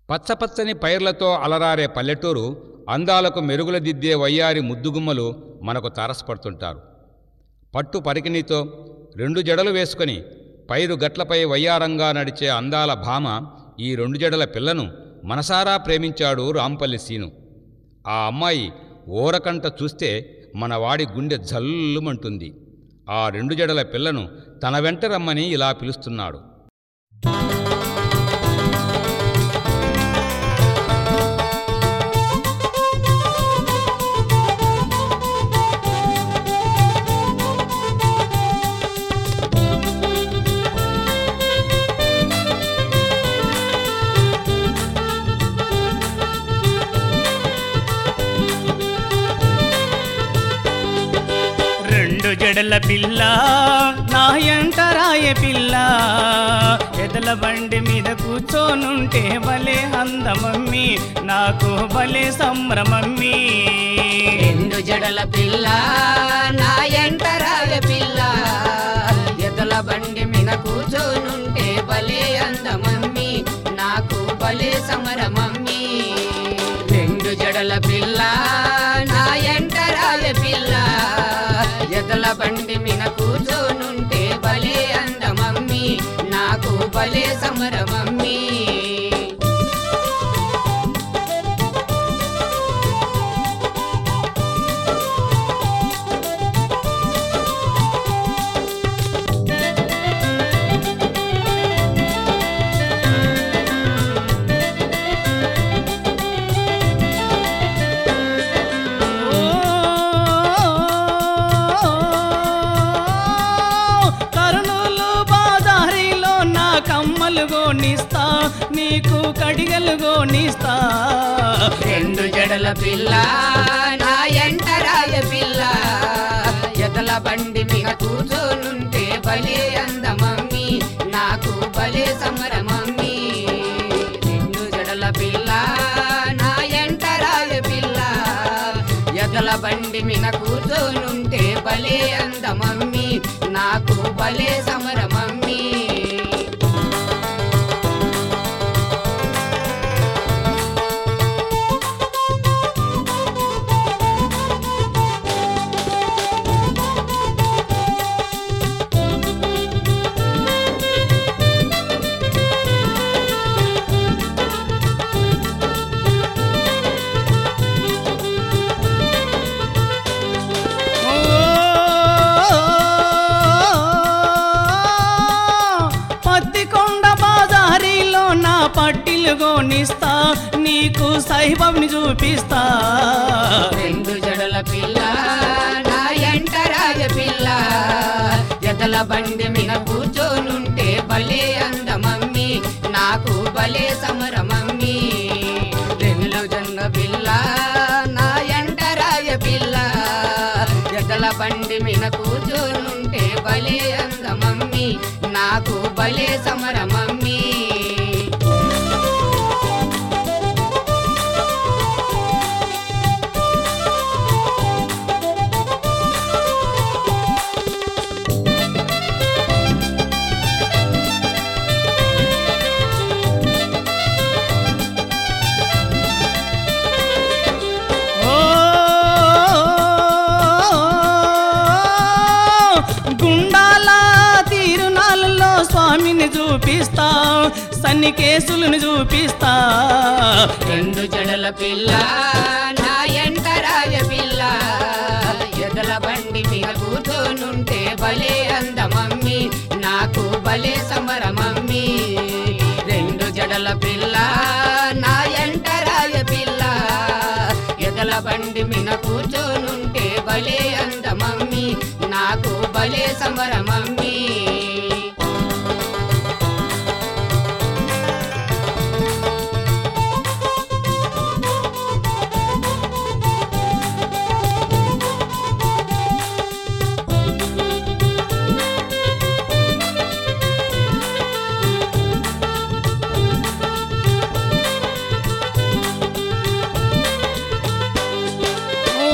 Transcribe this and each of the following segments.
పచ్చపచ్చని పైర్లతో అలరారే పల్లెటూరు అందాలకు మెరుగుల దిద్దే వయ్యారి ముద్దుగుమ్మలు మనకు తారసపడుతుంటారు పట్టు పరికిణితో రెండు జడలు వేసుకొని పైరు గట్లపై వయ్యారంగా నడిచే అందాల భామ ఈ రెండు జడల పిల్లను మనసారా ప్రేమించాడు రాంపల్లి సీను ఆ అమ్మాయి ఓరకంట చూస్తే మన వాడి గుండె జల్లుమంటుంది ఆ రెండు జడల పిల్లను తన వెంట రమ్మని ఇలా పిలుస్తున్నాడు రెండు జడల పిల్ల నా ఎంటరాయ పిల్ల ఎదల బండి మీద కూర్చోనుంటే భలే అందమమ్మి నాకు భలే సంభ్రమమ్మి రెండు జడల పిల్ల నా ఎంటరాల పిల్ల ఎదల బండి మీద కూర్చోనుంటే భలే అందమమ్మి నాకు భలే సమరమమ్మి రెండు జడల పిల్ల నా ఎంటరాల పిల్ల ఎదల బండి మీద కూర్చోనుంటే భలే అందమమ్మి నాకు భలే సమరమమ్మి కర్నూలు బాదారిలో నా కమ్మలు గోనిస్తా నీకు కడిగలు గోనిస్తా రెండు జడల పిల్ల నా ఎంటరాయ పిల్ల ఎదల బండి మీద కూర్చోనుంటే భలే అందమమ్మి నాకు భలే సమరమమ్మి రెండు జడల పిల్ల నా ఎంటరాయ పిల్ల ఎదల బండి మీద కూర్చోనుంటే భలే అందమమ్మి నాకు భలే సమరమమ్మి ఓ, పత్తికొండ బాజారిలో నా పట్టిలు గోనిస్తా నీకు సైబబ్ని చూపిస్తా రెండు జడల పిల్ల నా ఎంటరాజ పిల్ల ఎదల బండి మీద కూర్చోనుంటే భలే అందమమ్మి నాకు భలే సమరమమ్మి రెండు జన్న పిల్ల నా ఎంటరాజ పిల్ల ఎదల బండి మీద కూర్చోనుంటే భలే అందమమ్మి నాకు భలే సమరమమ్మి ఓ గుండాల తీరునాళ్ళలో స్వామిని చూపిస్తా సన్ని కేసులను చూపిస్తా రెండు జడల పిల్ల నా ఎంటరాయ పిల్ల ఎదల బండి మీద కూర్చోనుంటే భలే అందమమ్మి నాకు భలే సమరమమ్మి రెండు జడల పిల్ల నా ఎంటరాయ పిల్ల ఎదల బండి మీద కూర్చోనుంటే భలే అందమమ్మి నాకు భలే సమరమమ్మి ఓ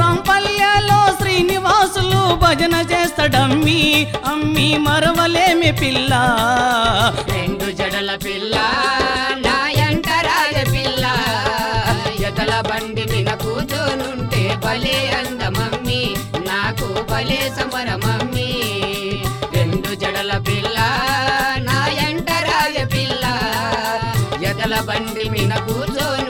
రాంపల్యలో శ్రీనివాసులు భజన చేస్తాడమ్మి అమ్మి మరవలేమి పిల్ల రెండు జడల పిల్ల నా ఎంట రాజ పిల్ల ఎదల బండి మీద కూర్చోనుంటే భలే అందమమ్మి నాకు భలే సమరమమ్మి రెండు జడల పిల్ల నా ఎంట రాజ పిల్ల ఎదల బండి మీద కూర్చోనుంటే